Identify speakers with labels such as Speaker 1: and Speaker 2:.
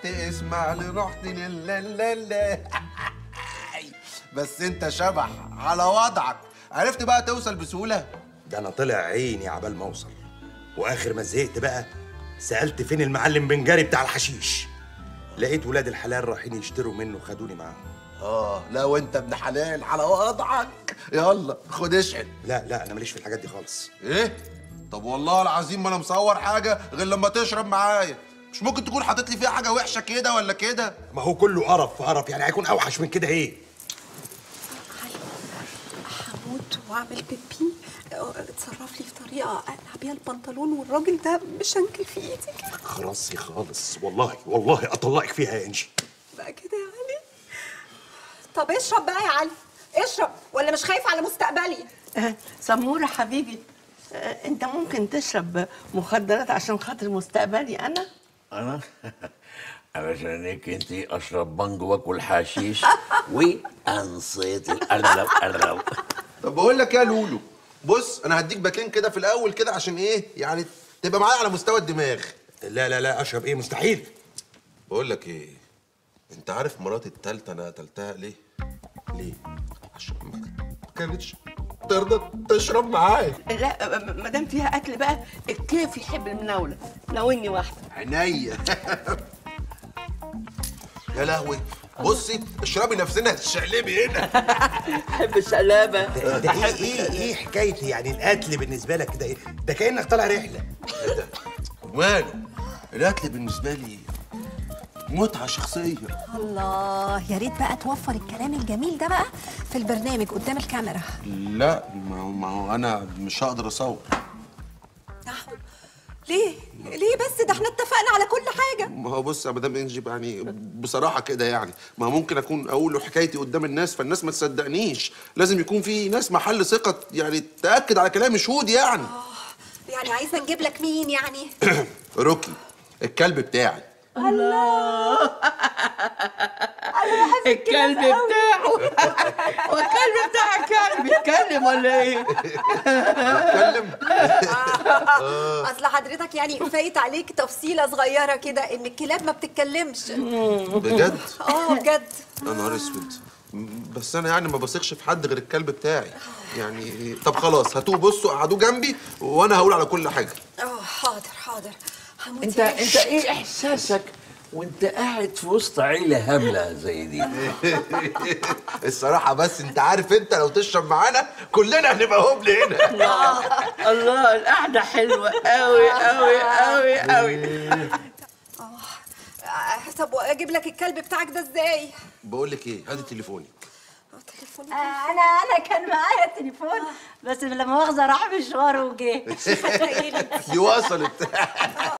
Speaker 1: رحت اسمع لي رحت لا لا لا بس انت شبح على وضعك عرفت بقى توصل بسهوله
Speaker 2: ده انا طلع عيني عبال ما اوصل واخر ما زهقت بقى سالت فين المعلم بنجاري بتاع الحشيش لقيت ولاد الحلال رايحين يشتروا منه خدوني معاهم
Speaker 1: اه لا وانت ابن حلال على وضعك يلا خد اشحن
Speaker 2: لا لا انا ماليش في الحاجات دي خالص
Speaker 1: ايه طب والله العظيم ما انا مصور حاجه غير لما تشرب معايا مش ممكن تكون حاطط لي فيها حاجه وحشه كده ولا كده
Speaker 2: ما هو كله قرف في قرف يعني هيكون اوحش من كده ايه
Speaker 3: هموت واعمل بيبي اتصرف لي في طريقه اقلع بيها البنطلون والراجل ده مشنكل في ايدي كده
Speaker 2: خلاصي خالص والله والله اطلقك فيها يا انجي
Speaker 3: بقى كده يا علي طب اشرب بقى يا علي اشرب ولا مش خايف على مستقبلي
Speaker 4: آه، سمورة حبيبي آه، انت ممكن تشرب مخدرات عشان خاطر مستقبلي انا
Speaker 5: انا علشانك انت اشرب بنج واكل حشيش وانصيت القرب قرب
Speaker 1: طب بقول لك يا لولو بص انا هديك باكين كده في الاول كده عشان ايه يعني تبقى معايا على مستوى الدماغ
Speaker 2: لا لا لا اشرب ايه مستحيل
Speaker 1: بقول لك ايه انت عارف مراتي التالتة انا قتلتها ليه ليه عشان ما كانتش ترضى تشرب معايا
Speaker 4: لا ما دام فيها اكل بقى الكيف يحب المناوله ناولني واحده
Speaker 1: عينيا يا لهوي بصي اشربي نفسنا هتشقلبي هنا
Speaker 4: احب الشقلابه
Speaker 2: ده, ده ايه ايه ايه حكايه يعني القتل بالنسبه لك ده ايه ده كانك طالع رحله
Speaker 1: ماله القتل بالنسبه لي متعه شخصيه
Speaker 6: الله يا ريت بقى توفر الكلام الجميل ده بقى في البرنامج قدام الكاميرا
Speaker 1: لا ما هو ما هو انا مش هقدر اصور
Speaker 3: نحو ليه ليه بس ده احنا اتفقنا على كل حاجه
Speaker 1: ما هو بص يا مدام انجي يعني بصراحه كده يعني ما ممكن اكون اقول حكايتي قدام الناس فالناس ما تصدقنيش لازم يكون في ناس محل ثقه يعني تاكد على كلامي شهود يعني
Speaker 3: يعني عايزه نجيب لك مين يعني
Speaker 1: روكي الكلب بتاعي
Speaker 4: الكلب بتاعه والكلب بتاعك يعني بيتكلم ولا ايه؟
Speaker 1: اتكلم
Speaker 3: اصل حضرتك يعني فايت عليك تفصيله صغيره كده ان الكلاب ما بتتكلمش
Speaker 1: بجد
Speaker 3: اه بجد
Speaker 1: يا نهار اسود بس انا يعني ما بثقش في حد غير الكلب بتاعي يعني طب خلاص هاتوه بصوا قعدوه جنبي وانا هقول على كل حاجه
Speaker 3: اه حاضر حاضر هموت
Speaker 5: انت
Speaker 3: يا
Speaker 5: انت ايه احساسك وانت قاعد في وسط عيله هبله زي دي
Speaker 1: الصراحه بس انت عارف انت لو تشرب معانا كلنا هنبقى هبل هنا
Speaker 4: الله القعده حلوه قوي قوي قوي قوي
Speaker 3: آه، طب واجيب لك الكلب بتاعك ده ازاي
Speaker 1: بقول لك ايه هاتي تليفوني
Speaker 3: آه، تليفون
Speaker 7: آه، انا انا كان معايا تليفون بس لما مؤاخذه راح مشوار وجه
Speaker 1: دي وصلت